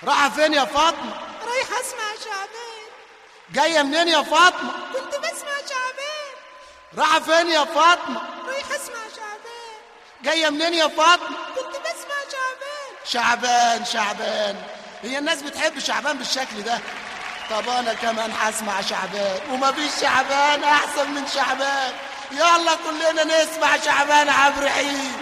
رايحة فين يا فاطمة رايحة اسمع شعبان جاية منين يا فاطمة كنت بسمع شعبان رايحة فين يا فاطمة رايحة اسمع شعبان جاية منين يا فاطمة كنت بسمع شعبان شعبان شعبان هي الناس بتحب شعبان بالشكل ده طب انا كمان هسمع شعبان ومفيش شعبان احسن من شعبان يلا كلنا نسمع شعبان عبد الرحيم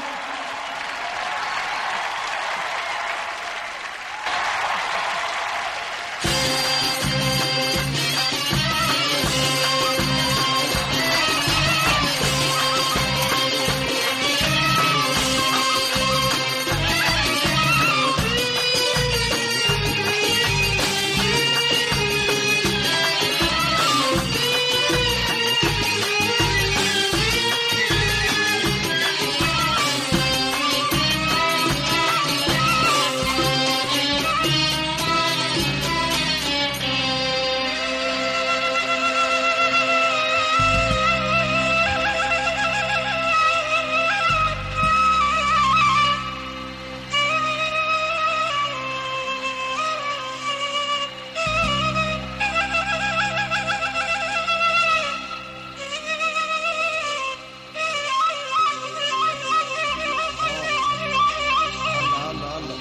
الله الله الله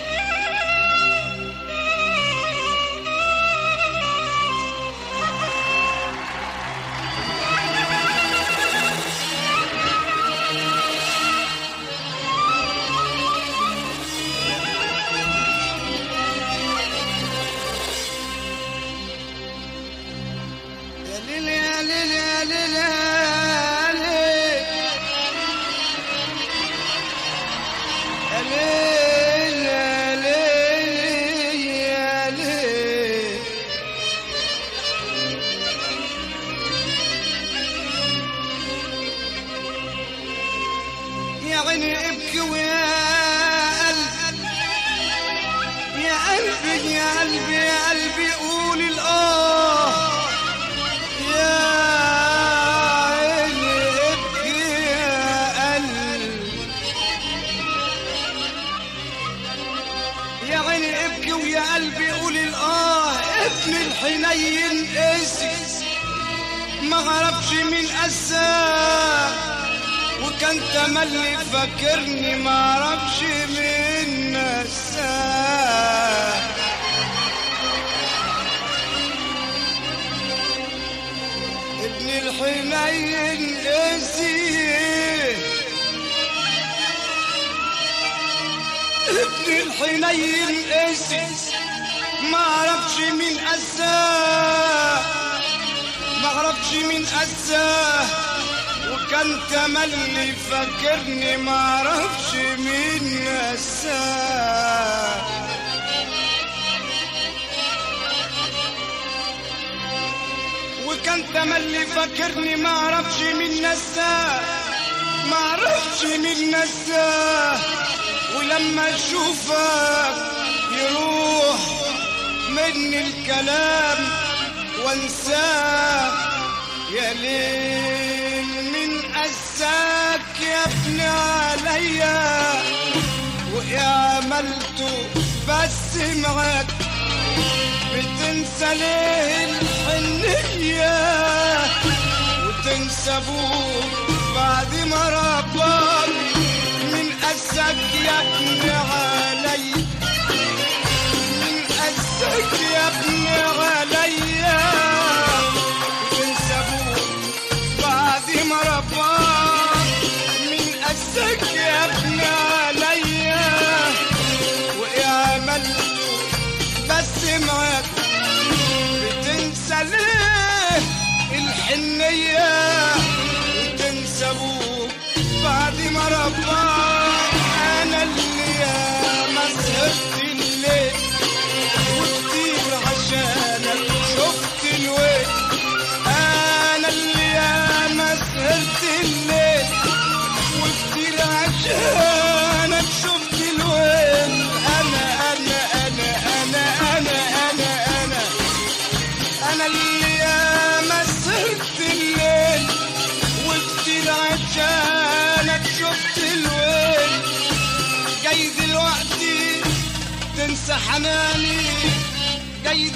يا ليل يا ليل يا ليل يا ليل يا ليل يا ليل يا ليل يا عيني ابكي ويا قلبي يا قلبي يا قلبي يا قلبي قول الآه يا عيني ابكي يا قلبي يا عيني ابكي ويا قلبي قول الآه ابن الحنين قسي ما غربش من أساه وكان تملي فاكرني ما اعرفش من نساه ابن الحنين قسي ابن الحنين قسي ما اعرفش من اساه ما اعرفش من اساه وكان تملي فاكرني ما اعرفش مين نساه وكان تملي فاكرني ما اعرفش مين نساه ما اعرفش مين نساه ولما اشوفك يروح مني الكلام وانساه يا ليل من أساك يا ابن عليا ويا عملته بس معاك بتنسى ليه الحنية وتنسى ابوك بعد ما رباني من أساك يا ابن عليا من أساك يا ابن عليا وتنسى ابوك بعد ما رباك من أساك يا ابن عليا ويا عملته بس معاك بتنسى ليه الحنية وتنسى ابوك بعد ما رباك انا اللي يا ما سهرت الليل وكتير عشانك شفت الويل انا اللي يا ما سهرت الليل وكتير عشانك شفت الويل انا انا انا انا انا انا انا انا اللي يا ما سهرت الليل وكتير عشانك شفت الويل جاي دلوقتي تنسى حناني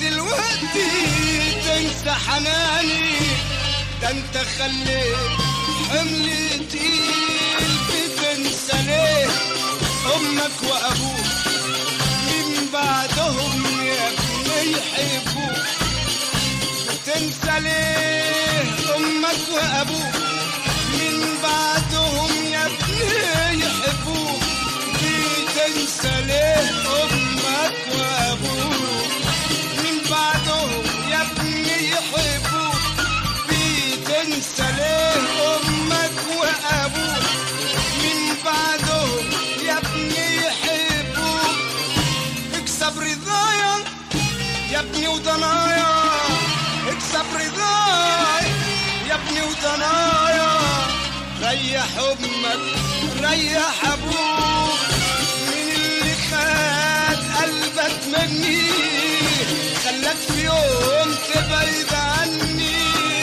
دلوقتي تنسى حناني ده انت خليت حمل تقيل بتنسى ليه امك وابوك من بعدهم يا ابني يحبوك تنسى ليه امك وابوك من بعدهم يا ابني يحبوك تنسى ليه امك وابوك من بعدهم يا ابني يحبوك تنسى ليه امك وابوك من بعدهم يا ابني يحبوك اكسب رضايا يا ابني وضنايا اكسب رضاي يا ابني وضنايا ريح امك ريح ابوك من اللي خد قلبك مني خلاك في يوم تبعد عني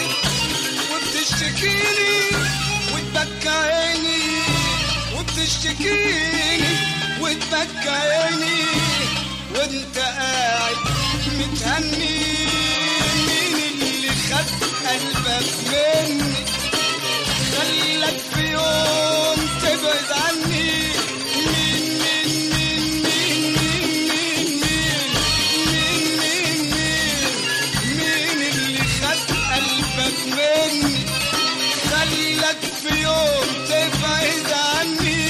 وبتشتكيني وتبكى عيني وبتشتكيني وتبكى عيني وانت قاعد متهني مين اللي خد قلبك مني خلك في يوم تبعد عني مين مين مين مين مين مين مين مين مين مين اللي خد قلبك مني خلك في يوم تبعد عني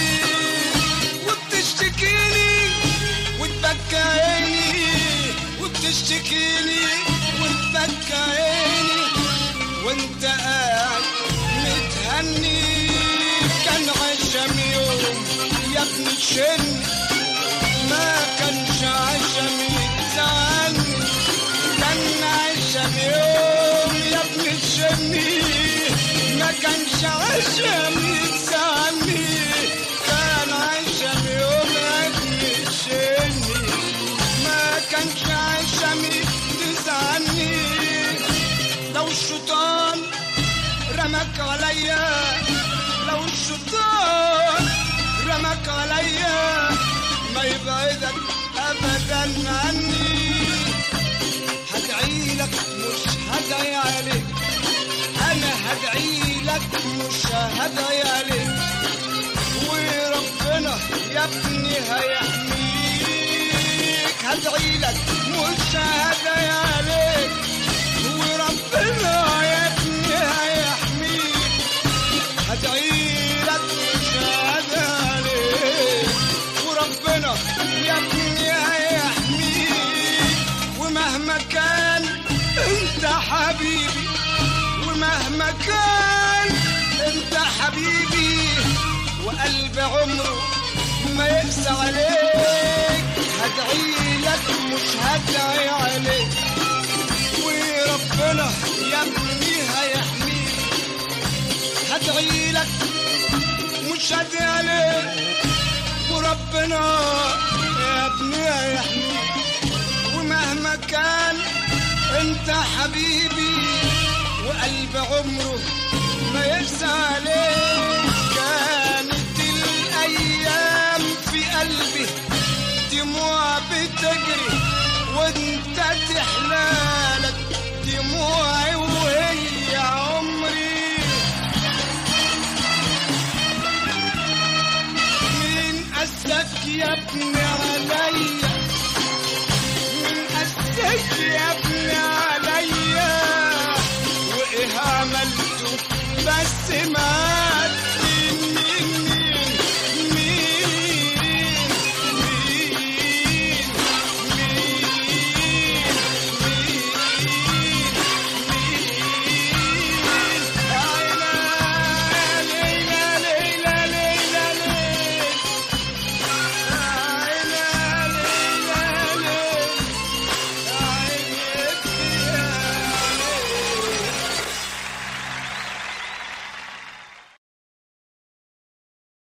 وبتشتكيني وتبكى عيني وبتشتكيني وتبكى عيني وانت قاعد متهني كان عشم يوم يا ابن الشن ما كانش عشم يتزعلني كان عشم يوم يا ابن الشن ما كانش عشم يتزعلني كان عشم يوم يا ابن الشن ما كانش عشم تزعلني لو الشيطان رمك عليا لو الشيطان رمك عليا ما يبعدك ابدا عني هدعي لك مش هدعي عليك انا هدعي لك مش هدعي عليك وربنا يا ابني هيحميك هدعي لك مش هدعي عليك وربنا يا ابني هيحميك هدعي لك مش هدعي عليك وربنا يا ابني هيحميك ومهما كان انت حبيبي ومهما كان انت حبيبي وقلب عمره ما يقسى عليك هدعي لك مش هدعي عليك وربنا يا ابني هيحميك هدعي لك مش هدعي عليك وربنا يا ابني هيحميك ومهما كان انت حبيبي وقلب عمره ما يقسى عليك كانت الايام في قلبي دموع بتجري وانت تحلالك دموعي وهي عمري مين قاسك يا ابني عليا مين قاسك يا ابني عليا وايه عملته بس ما